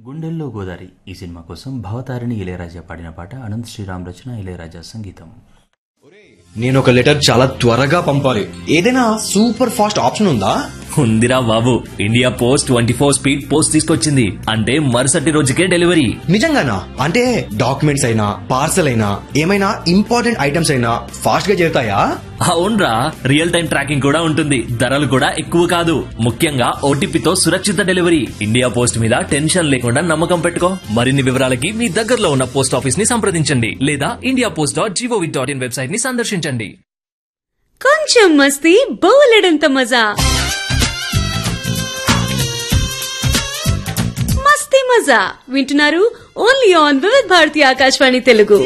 గుండెల్లో గోదారి ఈ సినిమా కోసం భవతారిణి ఇళయరాజా పాడిన పాట అనంత్ శ్రీరామ్ రచన ఇళయరాజా సంగీతం నేను ఒక లెటర్ చాలా త్వరగా పంపాలి ఏదైనా సూపర్ ఫాస్ట్ ఆప్షన్ ఉందా ఉందిరా బాబు India post twenty four speed post తీసుకొచ్చింది అంటే మరుసటి రోజుకే డెలివరీ నిజంగానా అంటే డాక్యుమెంట్స్ అయినా పార్సల్ అయినా ఏమైనా ఇంపార్టెంట్ ఐటమ్స్ అయినా ఫాస్ట్ గా చేరుతాయా అవునరా రియల్ టైం ట్రాకింగ్ కూడా ఉంటుంది ధరలు కూడా ఎక్కువ కాదు ముఖ్యంగా ఓటీపీతో సురక్షిత డెలివరీ ఇండియా పోస్ట్ మీద టెన్షన్ లేకుండా నమ్మకం పెట్టుకో మరిన్ని వివరాలకి మీ దగ్గరలో ఉన్న పోస్ట్ ఆఫీస్ ని సంప్రదించండి లేదా India post dot G O V dot in website ని సందర్శించండి కొంచెం మస్తీ బోలెడంత మజా మస్తీ మజా వింటున్నారు ఓన్లీ ఆన్ వివిధ్ భారతి ఆకాశవాణి తెలుగు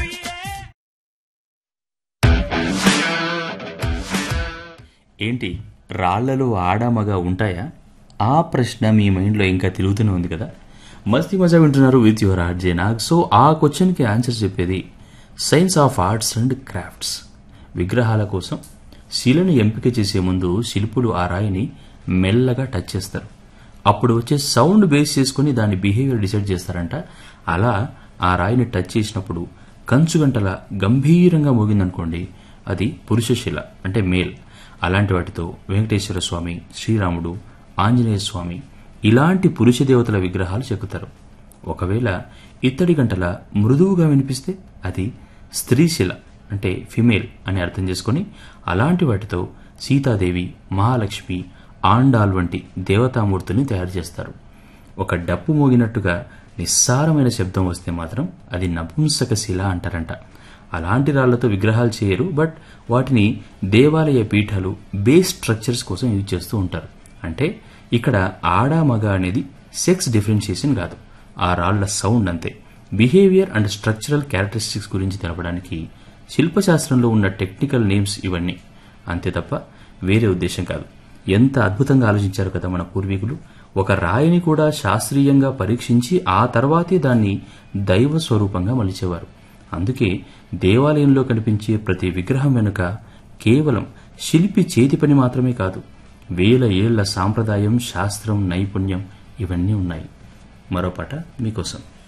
ఏంటి రాళ్లలో ఆడ మగ ఉంటాయా ఆ ప్రశ్న మీ మైండ్లో ఇంకా తిరుగుతూనే ఉంది కదా మస్తీ మజా వింటున్నారు with your R J Nag so ఆ క్వశ్చన్కి ఆన్సర్ చెప్పేది science of arts and crafts విగ్రహాల కోసం శిలను ఎంపిక చేసే ముందు శిల్పులు ఆ రాయిని మెల్లగా టచ్ చేస్తారు అప్పుడు వచ్చే సౌండ్ బేస్ చేసుకుని దాని బిహేవియర్ డిసైడ్ చేస్తారంట అలా ఆ రాయిని టచ్ చేసినప్పుడు కంచుగంటల గంభీరంగా మోగిందనుకోండి అది పురుషశిల అంటే మేల్ అలాంటి వాటితో వెంకటేశ్వర స్వామి శ్రీరాముడు ఆంజనేయ స్వామి ఇలాంటి పురుష దేవతల విగ్రహాలు చెక్కుతారు ఒకవేళ ఇత్తడి గంటల మృదువుగా వినిపిస్తే అది స్త్రీశిల అంటే ఫిమేల్ అని అర్థం చేసుకొని అలాంటి వాటితో సీతాదేవి మహాలక్ష్మి ఆండాల్ వంటి దేవతామూర్తుల్ని తయారు చేస్తారు ఒక డప్పు మోగినట్టుగా నిస్సారమైన శబ్దం వస్తే మాత్రం అది నపుంసక శిల అంటారంట అలాంటి రాళ్లతో విగ్రహాలు చేయరు బట్ వాటిని దేవాలయ పీఠాలు బేస్ స్ట్రక్చర్స్ కోసం యూజ్ చేస్తూ ఉంటారు అంటే ఇక్కడ ఆడ మగ అనేది సెక్స్ డిఫరెన్షియేషన్ కాదు ఆ రాళ్ల సౌండ్ అంతే బిహేవియర్ అండ్ స్ట్రక్చరల్ క్యారెక్టరిస్టిక్స్ గురించి తెలపడానికి శిల్పశాస్త్రంలో ఉన్న టెక్నికల్ నేమ్స్ ఇవన్నీ అంతే తప్ప వేరే ఉద్దేశం కాదు ఎంత అద్భుతంగా ఆలోచించారు కదా మన పూర్వీకులు ఒక రాయిని కూడా శాస్త్రీయంగా పరీక్షించి ఆ తర్వాతే దాన్ని దైవ స్వరూపంగా మలిచేవారు అందుకే దేవాలయంలో కనిపించే ప్రతి విగ్రహం వెనుక కేవలం శిల్పి చేతి పని మాత్రమే కాదు వేల ఏళ్ల సాంప్రదాయం శాస్త్రం నైపుణ్యం ఇవన్నీ ఉన్నాయి మరో పాట మీకోసం